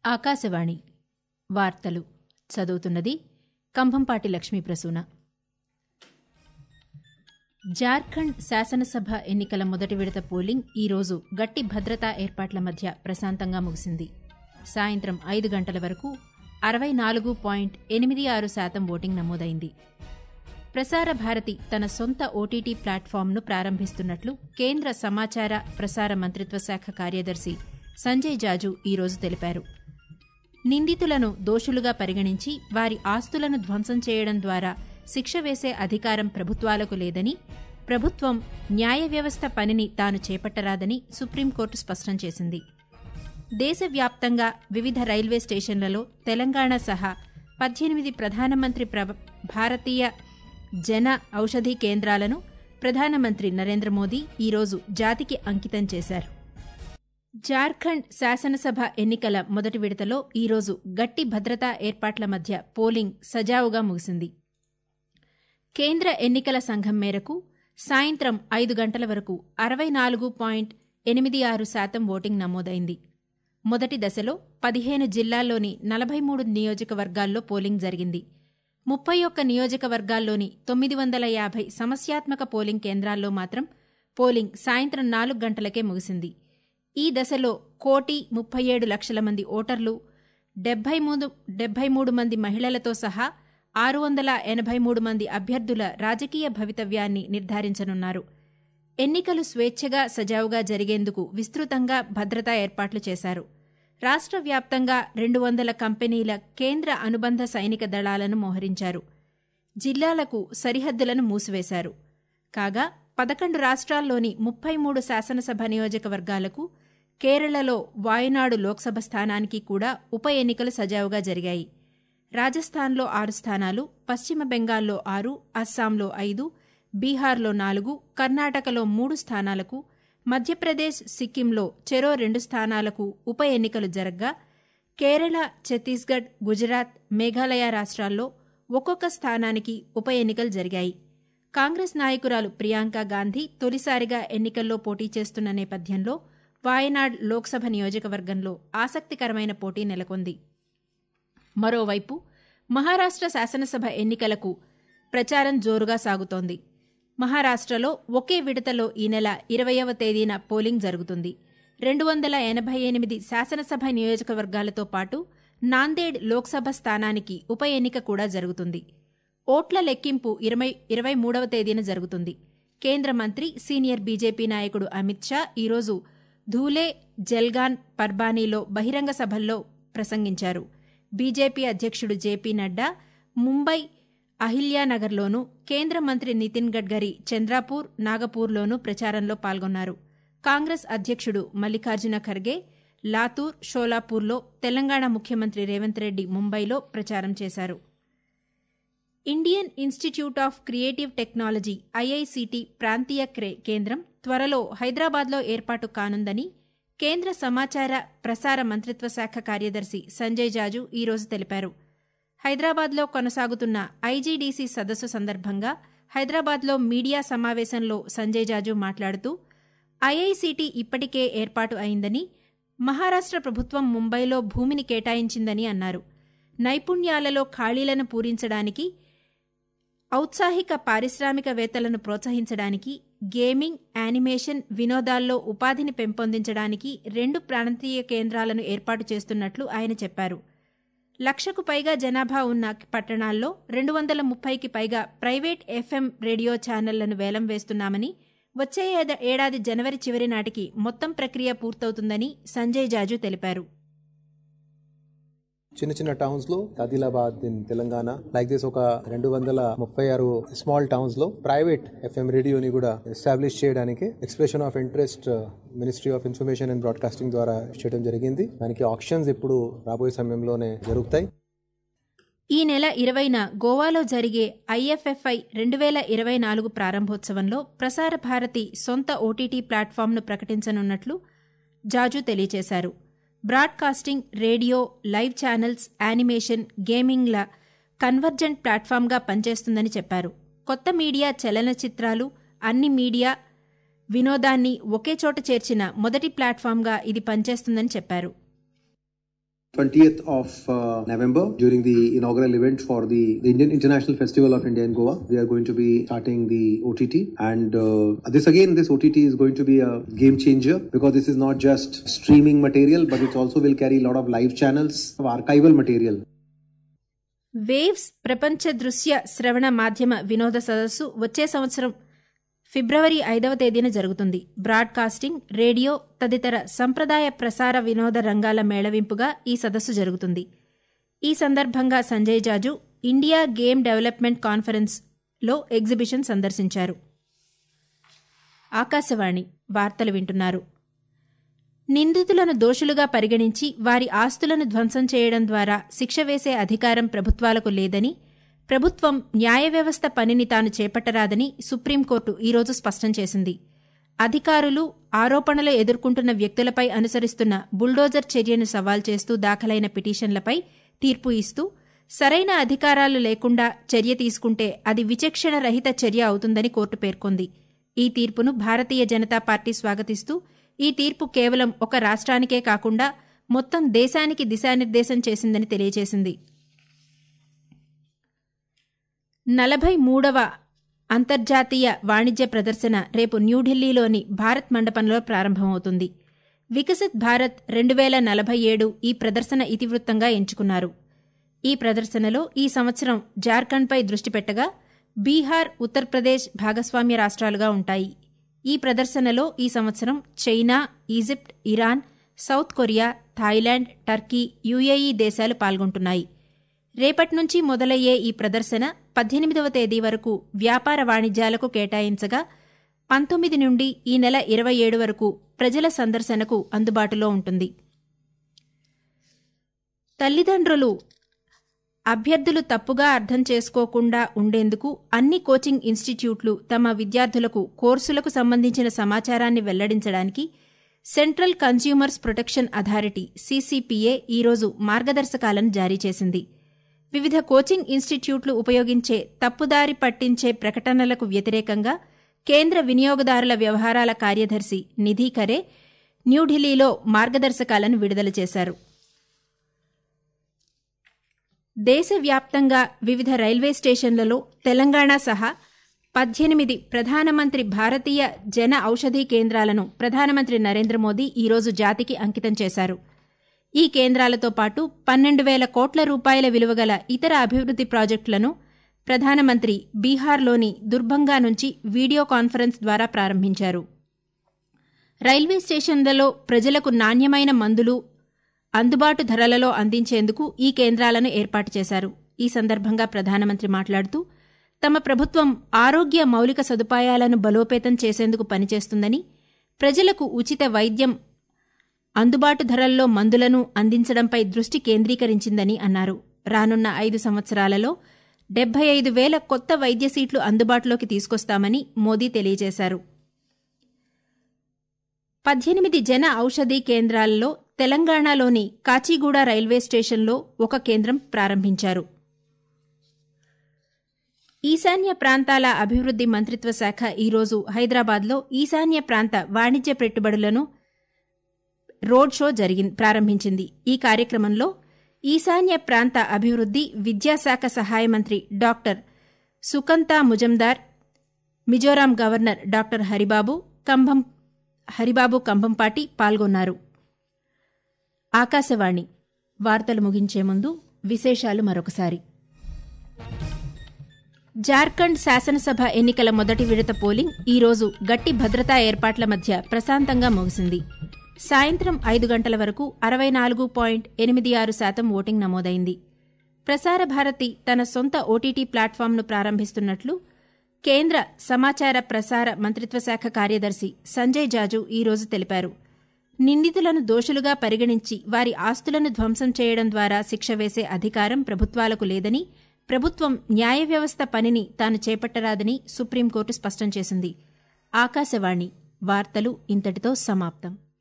ఆకాశవాణి వార్తలు చదువుతున్నది కంభంపాటి లక్ష్మీప్రసూన జార్ఖండ్ శాసనసభ ఎన్నికల మొదటి విడత పోలింగ్ ఈరోజు గట్టి భద్రతా ఏర్పాట్ల మధ్య ప్రశాంతంగా ముగిసింది సాయంత్రం ఐదు గంటల వరకు అరవై నాలుగు పాయింట్ ఎనిమిది ఆరు శాతం ఓటింగ్ నమోదైంది ప్రసార భారతి తన సొంత ఓటీటీ ప్లాట్ఫామ్ను ప్రారంభిస్తున్నట్లు కేంద్ర సమాచార ప్రసార మంత్రిత్వ శాఖ కార్యదర్శి సంజయ్ జాజు ఈరోజు తెలిపారు నిందితులను దోషులుగా పరిగణించి వారి ఆస్తులను ధ్వంసం చేయడం ద్వారా శిక్ష వేసే అధికారం ప్రభుత్వాలకు లేదని ప్రభుత్వం న్యాయ వ్యవస్థ పనిని తాను చేపట్టరాదని సుప్రీంకోర్టు స్పష్టం చేసింది దేశవ్యాప్తంగా వివిధ రైల్వే స్టేషన్లలో తెలంగాణ సహా పద్దెనిమిది ప్రధానమంత్రి భారతీయ జన ఔషధీ కేంద్రాలను ప్రధానమంత్రి నరేంద్ర మోదీ ఈరోజు జాతికి అంకితం చేశారు జార్ఖండ్ శాసనసభ ఎన్నికల మొదటి విడతలో ఈరోజు గట్టి భద్రతా ఏర్పాట్ల మధ్య పోలింగ్ సజావుగా ముగిసింది కేంద్ర ఎన్నికల సంఘం మేరకు సాయంత్రం ఐదు గంటల వరకు అరవై నాలుగు పాయింట్ ఎనిమిది ఆరు శాతం ఓటింగ్ నమోదైంది మొదటి దశలో పదిహేను జిల్లాల్లోని నలభై మూడు నియోజకవర్గాల్లో పోలింగ్ జరిగింది ముప్పై ఒక్క నియోజకవర్గాల్లోని తొమ్మిది వందల యాభై సమస్యాత్మక పోలింగ్ కేంద్రాల్లో మాత్రం పోలింగ్ సాయంత్రం నాలుగు గంటలకే ముగిసింది ఈ దశలో కోటి ముప్పై ఏడు లక్షల మంది ఓటర్లు డెబ్బై మూడు డెబ్బై మూడు మంది మహిళలతో సహా ఆరు వందల ఎనభై మూడు మంది అభ్యర్థుల రాజకీయ భవితవ్యాన్ని నిర్ధారించనున్నారు ఎన్నికలు స్వేచ్ఛగా సజావుగా జరిగేందుకు విస్తృతంగా భద్రతా ఏర్పాట్లు చేశారు రాష్ట్ర వ్యాప్తంగా రెండు వందల కంపెనీల కేంద్ర అనుబంధ సైనిక దళాలను మోహరించారు జిల్లాలకు సరిహద్దులను మూసివేశారు కాగా పదకొండు రాష్ట్రాల్లోని ముప్పై మూడు శాసనసభ నియోజకవర్గాలకు కేరళలో వాయునాడు లోక్సభ స్థానానికి కూడా ఉప ఎన్నికలు సజావుగా జరిగాయి రాజస్థాన్లో ఆరు స్థానాలు పశ్చిమ బెంగాల్లో ఆరు అస్సాంలో ఐదు బీహార్లో నాలుగు కర్ణాటకలో మూడు స్థానాలకు మధ్యప్రదేశ్ సిక్కింలో చెరో రెండు స్థానాలకు ఉప ఎన్నికలు జరగ్గా కేరళ ఛత్తీస్గఢ్ గుజరాత్ మేఘాలయ రాష్ట్రాల్లో ఒక్కొక్క స్థానానికి ఉప ఎన్నికలు జరిగాయి కాంగ్రెస్ నాయకురాలు ప్రియాంక గాంధీ తొలిసారిగా ఎన్నికల్లో పోటీ చేస్తున్న నేపథ్యంలో వాయనాడ్ లోక్సభ నియోజకవర్గంలో ఆసక్తికరమైన పోటీ నెలకొంది మరోవైపు మహారాష్ట్ర శాసనసభ ఎన్నికలకు ప్రచారం జోరుగా సాగుతోంది మహారాష్ట్రలో ఒకే విడతలో ఈ నెల ఇరవయవ తేదీన పోలింగ్ జరుగుతుంది రెండు వందల ఎనభై ఎనిమిది శాసనసభ నియోజకవర్గాలతో పాటు నాందేడ్ లోక్సభ స్థానానికి ఉప ఎన్నిక కూడా జరుగుతుంది ఓట్ల లెక్కింపు ఇరవై ఇరవై మూడవ తేదీన జరుగుతుంది కేంద్ర మంత్రి సీనియర్ బీజేపీ నాయకుడు అమిత్ షా ఈరోజు ధూలే జల్గాన్ పర్బానీలో బహిరంగ సభల్లో ప్రసంగించారు బీజేపీ అధ్యక్షుడు జేపీ నడ్డా ముంబై అహిల్యానగర్లోనూ కేంద్ర మంత్రి నితిన్ గడ్కరీ చంద్రాపూర్ నాగపూర్లోనూ ప్రచారంలో పాల్గొన్నారు కాంగ్రెస్ అధ్యక్షుడు మల్లికార్జున ఖర్గే లాతూర్ షోలాపూర్లో తెలంగాణ ముఖ్యమంత్రి రేవంత్ రెడ్డి ముంబైలో ప్రచారం చేశారు Indian institute of creative technology IICT ప్రాంతీయ కేంద్రం త్వరలో హైదరాబాద్లో ఏర్పాటు కానుందని కేంద్ర సమాచార ప్రసార మంత్రిత్వ శాఖ కార్యదర్శి సంజయ్ జాజు ఈరోజు తెలిపారు హైదరాబాద్లో కొనసాగుతున్న ఐజీడీసీ సదస్సు సందర్భంగా హైదరాబాద్లో మీడియా సమావేశంలో సంజయ్ జాజు మాట్లాడుతూ ఐఐసిటి ఇప్పటికే ఏర్పాటు అయిందని మహారాష్ట్ర ప్రభుత్వం ముంబైలో భూమిని కేటాయించిందని అన్నారు నైపుణ్యాలలో ఖాళీలను పూరించడానికి ఔత్సాహిక పారిశ్రామికవేత్తలను ప్రోత్సహించడానికి గేమింగ్ యానిమేషన్ వినోదాల్లో ఉపాధిని పెంపొందించడానికి రెండు ప్రాంతీయ కేంద్రాలను ఏర్పాటు చేస్తున్నట్లు ఆయన చెప్పారు లక్షకు పైగా జనాభా ఉన్న పట్టణాల్లో రెండు వందల ముప్పైకి పైగా ప్రైవేట్ ఎఫ్ఎం రేడియో ఛానళ్లను వేలం వేస్తున్నామని వచ్చే ఏడాది జనవరి చివరి నాటికి మొత్తం ప్రక్రియ పూర్తవుతుందని సంజయ్ జాజు తెలిపారు చిన్న చిన్న టౌన్స్ లో Adilabad in Telangana like this ఒక రెండు వందల ముప్పై ఆరు స్మాల్ టౌన్స్ లో ప్రైవేట్ ఎఫ్ఎం రేడియోని కూడా ఎస్టాబ్లిష్ చేయడానికి expression of interest ministry of information and broadcasting ద్వారా చేయడం జరిగింది దానికి ఆప్షన్స్ ఇప్పుడు రాబోయే సమయంలోనే జరుగుతాయి ఈ నెల ఇరవైన గోవాలో జరిగే ఐఎఫ్ఎఫ్ఐ రెండు వేల ఇరవై నాలుగు ప్రారంభోత్సవంలో ప్రసార భారతి సొంత ఓటీటీ ప్లాట్ఫామ్ను ప్రకటించనున్నట్లు జాజు తెలియజేశారు broadcasting radio live channels animation గేమింగ్ల కన్వర్జెంట్ ప్లాట్ఫామ్గా పనిచేస్తుందని చెప్పారు కొత్త మీడియా చలనచిత్రాలు అన్ని మీడియా వినోదాన్ని ఒకే చోట చేర్చిన మొదటి ప్లాట్ఫామ్గా ఇది పనిచేస్తుందని చెప్పారు 20th of uh, November during the inaugural event for the, the Indian International Festival of India in Goa. We are going to be starting the OTT and uh, this again this OTT is going to be a game changer because this is not just streaming material but it also will carry a lot of live channels of archival material. వేవ్స్ ప్రపంచ దృశ్య శ్రవణ మాధ్యమ వినోద సదస్సు వచ్చే సంవత్సరం ఫిబ్రవరి ఐదవ తేదీన జరుగుతుంది బ్రాడ్కాస్టింగ్ రేడియో తదితర సంప్రదాయ ప్రసార వినోద రంగాల మేళవింపుగా ఈ సదస్సు జరుగుతుంది ఈ సందర్భంగా Sanjay Jaju India game development conference లో ఎగ్జిబిషన్ సందర్శించారు ఆకాశవాణి వార్తలు వింటున్నారు నిందితులను దోషులుగా పరిగణించి వారి ఆస్తులను ధ్వంసం చేయడం ద్వారా శిక్ష వేసే అధికారం ప్రభుత్వాలకు లేదని ప్రభుత్వం న్యాయ వ్యవస్థ పనిని తాను చేపట్టరాదని సుప్రీంకోర్టు ఈరోజు స్పష్టం చేసింది అధికారులు ఆరోపణలు ఎదుర్కొంటున్న వ్యక్తులపై అనుసరిస్తున్న బుల్డోజర్ చర్యను సవాల్ చేస్తూ దాఖలైన పిటిషన్లపై తీర్పు ఇస్తూ సరైన అధికారాలు లేకుండా చర్య తీసుకుంటే అది విచక్షణ రహిత చర్య అవుతుందని కోర్టు పేర్కొంది ఈ తీర్పును భారతీయ జనతా పార్టీ స్వాగతిస్తూ ఈ తీర్పు కేవలం ఒక రాష్ట్రానికే కాకుండా మొత్తం దేశానికి దిశానిర్దేశం చేసిందని తెలియజేసింది నలభై మూడవ అంతర్జాతీయ వాణిజ్య ప్రదర్శన రేపు న్యూఢిల్లీలోని భారత్ మండపంలో ప్రారంభమవుతుంది వికసిత్ భారత్ రెండు వేల నలభై ఏడు ఈ ప్రదర్శన ఇతివృత్తంగా ఎంచుకున్నారు ఈ ప్రదర్శనలో ఈ సంవత్సరం జార్ఖండ్పై దృష్టి పెట్టగా బీహార్ ఉత్తరప్రదేశ్ భాగస్వామ్య రాష్ట్రాలుగా ఉంటాయి ఈ ప్రదర్శనలో ఈ సంవత్సరం China Egypt Iran South Korea Thailand Turkey UAE దేశాలు పాల్గొంటున్నాయి రేపటి నుంచి మొదలయ్యే ఈ ప్రదర్శన పద్దెనిమిదవ తేదీ వరకు వ్యాపార వాణిజ్యాలకు కేటాయించగా పంతొమ్మిది నుండి ఈ నెల ఇరవై ఏడు వరకు ప్రజల సందర్శనకు అందుబాటులో ఉంటుంది తల్లిదండ్రులు అభ్యర్థులు తప్పుగా అర్థం చేసుకోకుండా ఉండేందుకు అన్ని కోచింగ్ ఇన్స్టిట్యూట్లు తమ విద్యార్థులకు కోర్సులకు సంబంధించిన సమాచారాన్ని వెల్లడించడానికి central consumers protection authority CCPA ఈరోజు మార్గదర్శకాలను జారీ చేసింది వివిధ కోచింగ్ ఇన్స్టిట్యూట్లు ఉపయోగించే తప్పుదారి పట్టించే ప్రకటనలకు వ్యతిరేకంగా కేంద్ర వినియోగదారుల వ్యవహారాల కార్యదర్శి నిధి ఖరే న్యూఢిల్లీలో మార్గదర్శకాలను విడుదల చేశారు దేశవ్యాప్తంగా వివిధ రైల్వే స్టేషన్లలో తెలంగాణ సహా పద్దెనిమిది ప్రధానమంత్రి భారతీయ జన ఔషధీ కేంద్రాలను ప్రధానమంత్రి నరేంద్ర మోదీ ఈరోజు జాతికి అంకితం చేశారు ఈ కేంద్రాలతో పాటు పన్నెండు వేల కోట్ల రూపాయల విలువగల ఇతర అభివృద్ది ప్రాజెక్టులను ప్రధానమంత్రి బీహార్లోని దుర్భంగా నుంచి వీడియో కాన్ఫరెన్స్ ద్వారా ప్రారంభించారు రైల్వే స్టేషన్లలో ప్రజలకు నాణ్యమైన మందులు అందుబాటు ధరలలో అందించేందుకు ఈ కేంద్రాలను ఏర్పాటు చేశారు ఈ సందర్భంగా ప్రధానమంత్రి మాట్లాడుతూ తమ ప్రభుత్వం ఆరోగ్య మౌలిక సదుపాయాలను బలోపేతం చేసేందుకు పనిచేస్తుందని ప్రజలకు ఉచిత వైద్యం అందుబాటు ధరల్లో మందులను అందించడంపై దృష్టి కేంద్రీకరించిందని అన్నారు రానున్న ఐదు సంవత్సరాలలో డెబ్బై ఐదు వేల కొత్త వైద్య సీట్లు అందుబాటులోకి తీసుకొస్తామని మోదీ తెలియజేశారు పద్దెనిమిది జన ఔషధీ కేంద్రాలలో తెలంగాణలోని కాచిగూడ రైల్వే స్టేషన్లో ఒక కేంద్రం ప్రారంభించారు ఈశాన్య ప్రాంతాల అభివృద్ది మంత్రిత్వ శాఖ ఈరోజు హైదరాబాద్లో ఈశాన్య ప్రాంత వాణిజ్య పెట్టుబడులను రోడ్ షో జరిగి ప్రారంభించింది ఈ కార్యక్రమంలో ఈశాన్య ప్రాంత అభివృద్ది విద్యాశాఖ సహాయ మంత్రి doctor Sukanta Majumdar Mizoram governor doctor Haribabu Kambham Haribabu Kambhampati పాల్గొన్నారు ఆకాశవాణి వార్తలు ముగించే ముందు విశేషాలు మరొకసారి జార్ఖండ్ శాసనసభ ఎన్నికల మొదటి విడత పోలింగ్ ఈరోజు గట్టి భద్రతా ఏర్పాట్ల మధ్య ప్రశాంతంగా ముగిసింది సాయంత్రం ఐదు గంటల వరకు అరవై నాలుగు పాయింట్ ఎనిమిది ఆరు శాతం ఓటింగ్ నమోదైంది ప్రసార భారతి తన సొంత ఓటీటీ ప్లాట్ఫామ్ను ప్రారంభిస్తున్నట్లు కేంద్ర సమాచార ప్రసార మంత్రిత్వ శాఖ కార్యదర్శి సంజయ్ జాజు ఈరోజు తెలిపారు నిందితులను దోషులుగా పరిగణించి వారి ఆస్తులను ధ్వంసం చేయడం ద్వారా శిక్ష వేసే అధికారం ప్రభుత్వాలకు లేదని ప్రభుత్వం న్యాయ వ్యవస్థ పనిని తాను చేపట్టరాదని సుప్రీంకోర్టు స్పష్టం చేసింది ఆకాశవాణి వార్తలు ఇంతటితో సమాప్తం